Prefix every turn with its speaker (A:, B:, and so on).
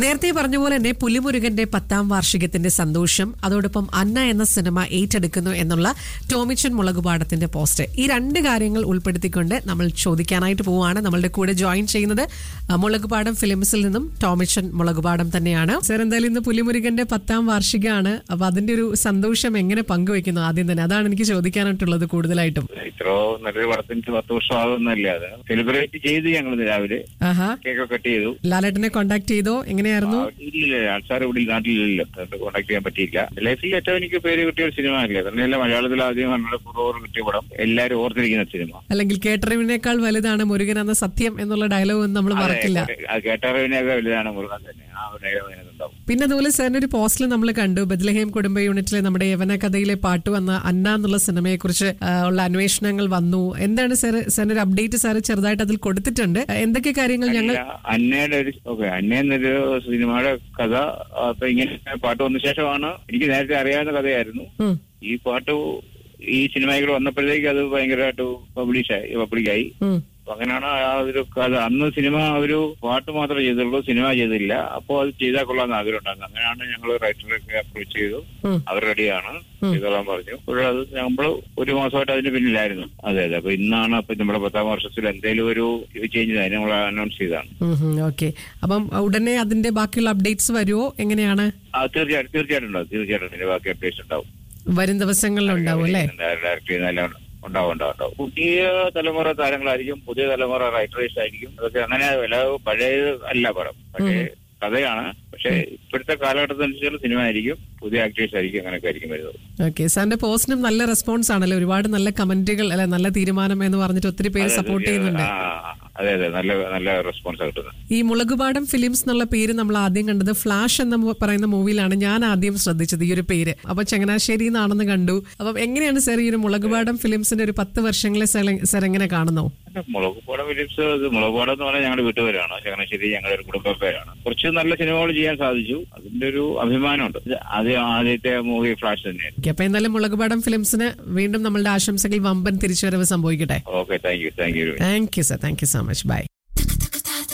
A: നേരത്തെ പറഞ്ഞ പോലെ തന്നെ പുലിമുരുകന്റെ പത്താം വാർഷികത്തിന്റെ സന്തോഷം അതോടൊപ്പം അന്ന എന്ന സിനിമ ഏറ്റെടുക്കുന്നു എന്നുള്ള ടോമിച്ചൻ മുളകുപാടത്തിന്റെ പോസ്റ്റ് ഈ രണ്ട് കാര്യങ്ങൾ ഉൾപ്പെടുത്തിക്കൊണ്ട് നമ്മൾ ചോദിക്കാനായിട്ട് പോവുകയാണ് നമ്മളുടെ കൂടെ ജോയിൻ ചെയ്യുന്നത് അഹ്, മുളകുപാടം ഫിലിംസിൽ നിന്നും ടോമിച്ചൻ മുളകുപാടം തന്നെയാണ് സർ എന്തായാലും ഇന്ന് പുലിമുരുകന്റെ പത്താം വാർഷികമാണ് അപ്പൊ അതിന്റെ ഒരു സന്തോഷം എങ്ങനെ പങ്കുവെക്കുന്നു ആദ്യം തന്നെ അതാണ് എനിക്ക് ചോദിക്കാനായിട്ടുള്ളത് കൂടുതലായിട്ടും
B: ഇത്ര നല്ലൊരു പടത്തിന് പത്ത് വർഷം ആകുന്നല്ലേ അത് സെലിബ്രേറ്റ് ചെയ്ത് ഞങ്ങൾ രാവിലെ
A: ആഹാ
B: കേക്ക് കട്ട് ചെയ്തു
A: ലാലേട്ടനെ കോണ്ടാക്ട് ചെയ്തോ എങ്ങനെയായിരുന്നു
B: ആ, ഇല്ലില്ല ആൾക്കാർ ഇവിടെ നാട്ടിലില്ലല്ലോ അതുകൊണ്ട് കോണ്ടാക്ട് ചെയ്യാൻ പറ്റിയില്ല ലൈഫിൽ ഏറ്റവും എനിക്ക് പേര് കിട്ടിയ ഒരു സിനിമ അല്ലേ തന്നെയല്ല മലയാളത്തിൽ ആദ്യം കണ്ണട കുറവ് കിട്ടിയ പടം എല്ലാവരും ഓർത്തിരിക്കുന്ന സിനിമ
A: അല്ലെങ്കിൽ കേട്ടറിവിനേക്കാൾ വലുതാണ് മുരുകൻ എന്ന സത്യം എന്നുള്ള ഡയലോഗ് നമ്മൾ മറക്കില്ല
B: അത് കേട്ടറിവിനൊക്കെ വലുതാണ് മുരുകൻ തന്നെ ആ ഒരു ഡയലോഗ് അതിനകത്തുണ്ടാവും
A: പിന്നെ അതുപോലെ സാറിന്റെ ഒരു പോസ്റ്റിൽ നമ്മൾ കണ്ടു ബദ്ലഹേം കുടുംബ യൂണിറ്റിലെ നമ്മുടെ യവന കഥയിലെ പാട്ട് വന്ന അന്ന എന്നുള്ള സിനിമയെ കുറിച്ച് ഉള്ള അന്വേഷണങ്ങൾ വന്നു എന്താണ് സാർ സാറിന്റെ ഒരു അപ്ഡേറ്റ് സാർ ചെറുതായിട്ട് അതിൽ കൊടുത്തിട്ടുണ്ട് ആ, എന്തൊക്കെ കാര്യങ്ങൾ ഞങ്ങൾ
B: അല്ല, അന്നയുടെ ഒരു ഓക്കെ അന്ന എന്നൊരു സിനിമയുടെ കഥ അപ്പൊ ഇങ്ങനെ പാട്ട് വന്ന ശേഷമാണ് എനിക്ക് നേരത്തെ അറിയാവുന്ന കഥയായിരുന്നു
A: ഉം,
B: ഈ പാട്ട് ഈ സിനിമകൾ വന്നപ്പോഴത്തേക്ക് അത് ഭയങ്കരമായിട്ട് പബ്ലിഷായി പബ്ലിക്കായി
A: ഉം,
B: അപ്പൊ അങ്ങനെയാണ് ആ ഒരു കഥ അന്ന് സിനിമ ഒരു പാട്ട് മാത്രമേ ചെയ്തുള്ളൂ സിനിമ ചെയ്തില്ല അപ്പോൾ അത് ചെയ്താൽ കൊള്ളാന്ന് ആഗ്രഹം ഉണ്ടായിരുന്നു അങ്ങനെയാണ് ഞങ്ങൾ റൈറ്ററൊക്കെ അപ്രോച്ച് ചെയ്തു
A: ഉം.
B: അവർ റെഡിയാണ് ചെയ്തോളാൻ പറഞ്ഞു അപ്പോൾ അത് നമ്മൾ ഒരു മാസമായിട്ട് അതിന് പിന്നിലായിരുന്നു അതെ അതെ അപ്പൊ ഇന്നാണ് അപ്പൊ നമ്മുടെ പത്താം വർഷത്തിൽ എന്തെങ്കിലും ഒരു ചേഞ്ച് അതിന് നമ്മൾ അനൗൺസ് ചെയ്തതാണ്
A: ഉം, ഉം, ഓക്കെ അപ്പം ഉടനെ അതിന്റെ ബാക്കിയുള്ള അപ്ഡേറ്റ്സ് വരുമോ എങ്ങനെയാണ്
B: ആ തീർച്ചയായിട്ടും തീർച്ചയായിട്ടും ഉണ്ടാവും തീർച്ചയായിട്ടും ഇതിന്റെ ബാക്കി അപ്ഡേറ്റ്സ് ഉണ്ടാവും
A: വരും ദിവസങ്ങളിൽ ഉണ്ടാവും അല്ലേ
B: ഡയറക്ട് ചെയ്യുന്നതെല്ലാം ഉണ്ടാവും ഉണ്ടാവും ഉണ്ടാവും പുതിയ തലമുറ താരങ്ങളായിരിക്കും പുതിയ തലമുറ റൈറ്റേഴ്സ് ആയിരിക്കും അതൊക്കെ അങ്ങനെ വില പഴയ അല്ല പടം പഴയ കഥയാണ് പക്ഷെ ഇപ്പോഴത്തെ കാലഘട്ടത്തിനനുസരിച്ചുള്ള സിനിമ ആയിരിക്കും പുതിയ ആക്ടേഴ്സ് ആയിരിക്കും അങ്ങനെയൊക്കെ ആയിരിക്കും വരുന്നത്
A: ഓക്കെ സാറിന്റെ പോസ്റ്റിനും നല്ല റെസ്പോൺസ് ആണല്ലോ ഒരുപാട് നല്ല കമന്റുകൾ അല്ലെ നല്ല തീരുമാനം എന്ന് പറഞ്ഞിട്ട് ഒത്തിരി പേര് സപ്പോർട്ട് ചെയ്യുന്നുണ്ട്
B: ആ, അതെ അതെ നല്ല നല്ല റെസ്പോൺസ് കിട്ടുന്നത്
A: ഈ മുളകുപാടം ഫിലിംസ് എന്നുള്ള പേര് നമ്മൾ ആദ്യം കണ്ടത് ഫ്ലാഷ് എന്ന മു- പറയുന്ന മൂവിയിലാണ് ഞാൻ ആദ്യം ശ്രദ്ധിച്ചത് ഈ ഒരു പേര് അപ്പൊ ചങ്ങനാശ്ശേരി എന്നാണെന്ന് കണ്ടു അപ്പം എങ്ങനെയാണ് സാർ ഈ ഒരു മുളകുപാടം ഫിലിംസിന്റെ ഒരു പത്ത് വർഷങ്ങളെ സാർ എങ്ങനെ കാണുന്നു
B: മുളകുപാടം ഫിലിപ്സ് ഇത് മുളകുപാടം എന്ന് പറഞ്ഞാൽ ഞങ്ങളുടെ വീട്ടുപേരാണ് ചങ്ങനാശ്ശേരി ഞങ്ങളുടെ ഒരു കുടുംബ പേരാണ് കുറച്ച് നല്ല സിനിമകൾ ചെയ്യാൻ സാധിച്ചു അതിന്റെ ഒരു അഭിമാനമുണ്ട് ഇത് ആദ്യം ആദ്യത്തെ മൂവി ഫ്ലാഷ് തന്നെയായിരുന്നു
A: ഓക്കെ അപ്പൊ എന്തായാലും മുളകുപാടം ഫിലിംസിന് വീണ്ടും നമ്മളുടെ ആശംസകൾ വമ്പൻ തിരിച്ചുവരവ് സംഭവിക്കട്ടെ
B: okay thank you thank you
A: thank you sir thank you so much by